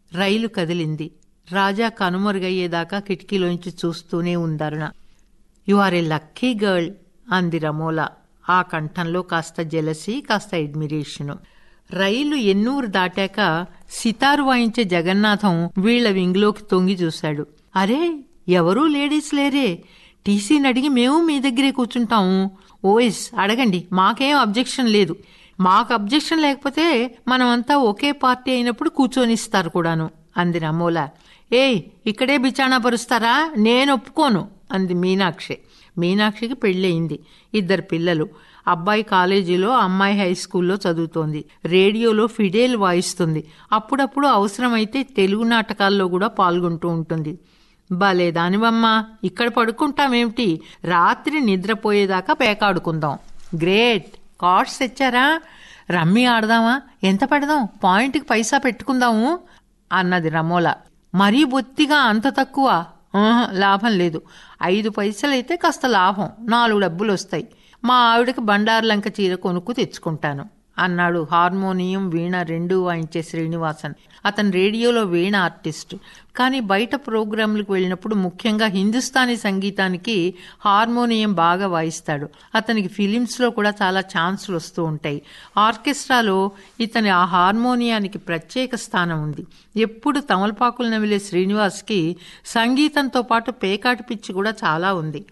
రైలు కదిలింది రాజా కనుమరుగయ్యేదాకా కిటికీలోంచి చూస్తూనే ఉందరుణ you are a lucky girl అంది రమోలా ఆ కంఠంలో కాస్త జెలసి కాస్త అడ్మిరేషను రైలు ఎన్నూరు దాటాక సితారు వాయించే జగన్నాథం వీళ్ల వింగ్లోకి తొంగి చూశాడు అరే ఎవరూ లేడీస్ లేరే టీసీని అడిగి మేము మీ దగ్గరే కూర్చుంటాము ఓఎస్ అడగండి మాకేం అబ్జెక్షన్ లేదు మాకు అబ్జెక్షన్ లేకపోతే మనమంతా ఒకే పార్టీ అయినప్పుడు కూర్చొనిస్తారు కూడాను అంది రమోలా ఏయ్ ఇక్కడే బిచాణా పరుస్తారా నేను ఒప్పుకోను అంది మీనాక్షి మీనాక్షికి పెళ్ళయింది ఇద్దరు పిల్లలు అబ్బాయి కాలేజీలో అమ్మాయి హై స్కూల్లో చదువుతోంది రేడియోలో ఫిడేల్ వాయిస్తుంది అప్పుడప్పుడు అవసరమైతే తెలుగు నాటకాల్లో కూడా పాల్గొంటూ ఉంటుంది భలే దానివమ్మా ఇక్కడ పడుకుంటామేమిటి రాత్రి నిద్రపోయేదాకా పేకాడుకుందాం గ్రేట్ కార్డ్స్ తెచ్చారా రమ్మి ఆడదామా ఎంత పెడదాం పాయింట్కి పైసా పెట్టుకుందాము అన్నది రమోలా మరీ బొత్తిగా అంత తక్కువ ఆహా, లాభం లేదు ఐదు పైసలైతే కాస్త లాభం నాలుగు డబ్బులు వస్తాయి మా ఆవిడకి బండారులంక చీర కొనుక్కు తెచ్చుకుంటాను అన్నాడు హార్మోనియం వీణ రెండూ వాయించే శ్రీనివాసన్ అతను రేడియోలో వీణ ఆర్టిస్ట్ కానీ బయట ప్రోగ్రాంలకు వెళ్ళినప్పుడు ముఖ్యంగా హిందుస్థానీ సంగీతానికి హార్మోనియం బాగా వాయిస్తాడు అతనికి ఫిలిమ్స్లో కూడా చాలా ఛాన్సులు వస్తూ ఉంటాయి ఆర్కెస్ట్రాలో ఇతని ఆ హార్మోనియానికి ప్రత్యేక స్థానం ఉంది ఎప్పుడు తమలపాకులు నమిలే శ్రీనివాస్కి సంగీతంతో పాటు పేకాటి పిచ్చి కూడా చాలా ఉంది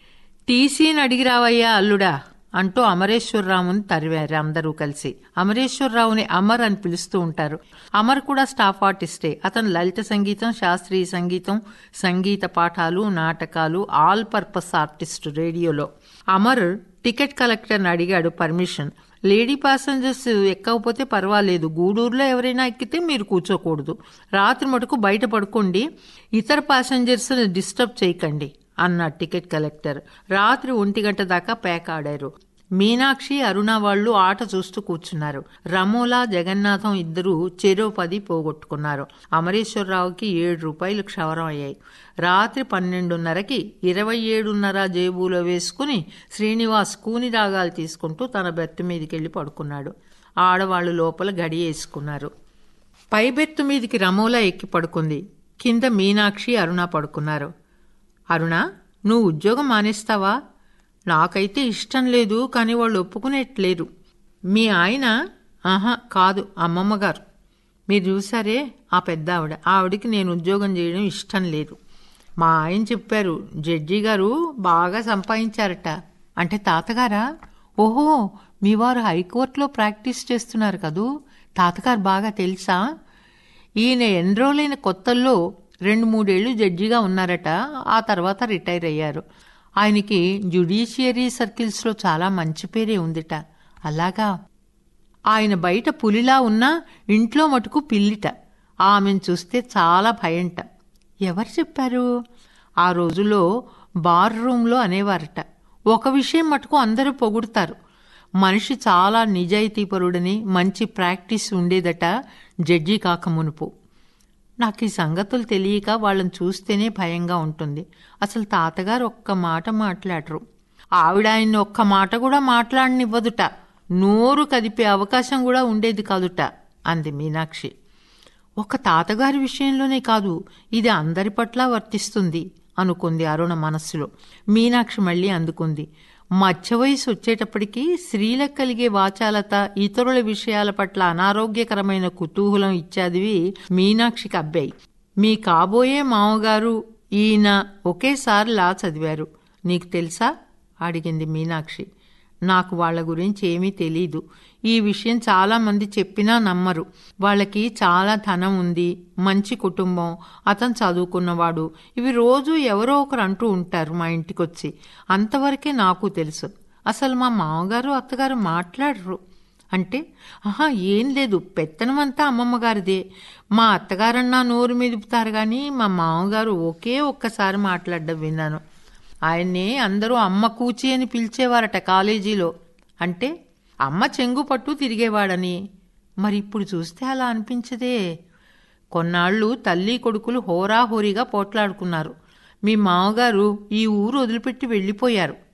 టీసీని అడిగి రావయ్యా అల్లుడా అంటూ అమరేశ్వరరావుని తరివారు అందరూ కలిసి అమరేశ్వరరావుని అమర్ అని పిలుస్తూ ఉంటారు అమర్ కూడా స్టాఫ్ ఆర్టిస్టే అతను లలిత సంగీతం శాస్త్రీయ సంగీతం సంగీత పాఠాలు నాటకాలు ఆల్ పర్పస్ ఆర్టిస్ట్ రేడియోలో అమర్ టికెట్ కలెక్టర్ని అడిగాడు పర్మిషన్ లేడీ ప్యాసింజర్స్ ఎక్కకపోతే పర్వాలేదు గూడూరులో ఎవరైనా ఎక్కితే మీరు కూర్చోకూడదు రాత్రి మటుకు బయట పడుకోండి ఇతర ప్యాసింజర్స్ డిస్టర్బ్ చేయకండి అన్న టికెట్ కలెక్టర్ రాత్రి ఒంటి గంట దాకా పేక ఆడారు మీనాక్షి అరుణ వాళ్ళు ఆట చూస్తూ కూర్చున్నారు రమోలా జగన్నాథం ఇద్దరు చెరో పది పోగొట్టుకున్నారు అమరేశ్వరరావుకి ఏడు రూపాయలు క్షవరం అయ్యాయి రాత్రి పన్నెండున్నరకి ఇరవై ఏడున్నర జేబులో వేసుకుని శ్రీనివాస్ కూని రాగాలు తీసుకుంటూ తన బెర్త్ మీదకెళ్ళి పడుకున్నాడు ఆడవాళ్లు లోపల గడి వేసుకున్నారు పై బెర్త్ మీదికి రమోలా ఎక్కి పడుకుంది కింద మీనాక్షి అరుణ పడుకున్నారు అరుణ నువ్వు ఉద్యోగం మానేస్తావా నాకైతే ఇష్టం లేదు కానీ వాళ్ళు ఒప్పుకునేట్లేరు మీ ఆయన ఆహా కాదు అమ్మమ్మ గారు మీరు చూసారే ఆ పెద్ద ఆవిడ ఆవిడకి నేను ఉద్యోగం చేయడం ఇష్టం లేదు మా ఆయన చెప్పారు జడ్జి గారు బాగా సంపాదించారట అంటే తాతగారా ఓహో మీ వారు హైకోర్టులో ప్రాక్టీస్ చేస్తున్నారు కదూ తాతగారు బాగా తెలుసా ఈయన ఎన్రోల్ అయిన కొత్తల్లో రెండు మూడేళ్లు జడ్జిగా ఉన్నారట ఆ తర్వాత రిటైర్ అయ్యారు ఆయనకి జ్యుడిషియరీ సర్కిల్స్లో చాలా మంచి పేరే ఉందిట అలాగా ఆయన బయట పులిలా ఉన్నా ఇంట్లో మటుకు పిల్లిట ఆమెను చూస్తే చాలా భయంట ఎవరు చెప్పారు ఆ రోజుల్లో బార్ రూంలో అనేవారట ఒక విషయం మటుకు అందరూ పొగుడుతారు మనిషి చాలా నిజాయితీపరుడని మంచి ప్రాక్టీస్ ఉండేదట జడ్జి కాక మునుపు నాకు ఈ సంగతులు తెలియక వాళ్ళని చూస్తేనే భయంగా ఉంటుంది అసలు తాతగారు ఒక్క మాట మాట్లాడరు ఆవిడ ఆయన్ని ఒక్క మాట కూడా మాట్లాడనివ్వదుట నోరు కదిపే అవకాశం కూడా ఉండేది కాదుట అంది మీనాక్షి ఒక తాతగారి విషయంలోనే కాదు ఇది అందరి పట్ల వర్తిస్తుంది అనుకుంది అరుణ మనస్సులో మీనాక్షి మళ్ళీ అందుకుంది మధ్య వయసు వచ్చేటప్పటికి స్త్రీలకు కలిగే వాచాలత ఇతరుల విషయాల పట్ల అనారోగ్యకరమైన కుతూహలం ఇత్యాదివి మీనాక్షికి అబ్బాయి మీ కాబోయే మామగారు ఈయన ఒకేసారి లా చదివారు నీకు తెలుసా అడిగింది మీనాక్షి నాకు వాళ్ళ గురించి ఏమీ తెలీదు ఈ విషయం చాలా మంది చెప్పినా నమ్మరు వాళ్ళకి చాలా ధనం ఉంది మంచి కుటుంబం అతను చదువుకున్నవాడు ఇవి రోజు ఎవరో ఒకరు అంటూ ఉంటారు మా ఇంటికొచ్చి అంతవరకే నాకు తెలుసు అసలు మా మామగారు అత్తగారు మాట్లాడరు అంటే ఆహా ఏం లేదు పెత్తనమంతా అమ్మమ్మగారిదే మా అత్తగారన్నా నోరు మెదుపుతారు కానీ మా మామగారు ఒకే ఒక్కసారి మాట్లాడడం విన్నాను ఆయన్ని అందరూ అమ్మ కూచి అని పిలిచేవారట కాలేజీలో అంటే అమ్మ చెంగు పట్టు తిరిగేవాడని మరి ఇప్పుడు చూస్తే అలా అనిపించదే కొన్నాళ్ళు తల్లి కొడుకులు హోరాహోరీగా పోట్లాడుకున్నారు మీ మామగారు ఈ ఊరు వదిలిపెట్టి వెళ్ళిపోయారు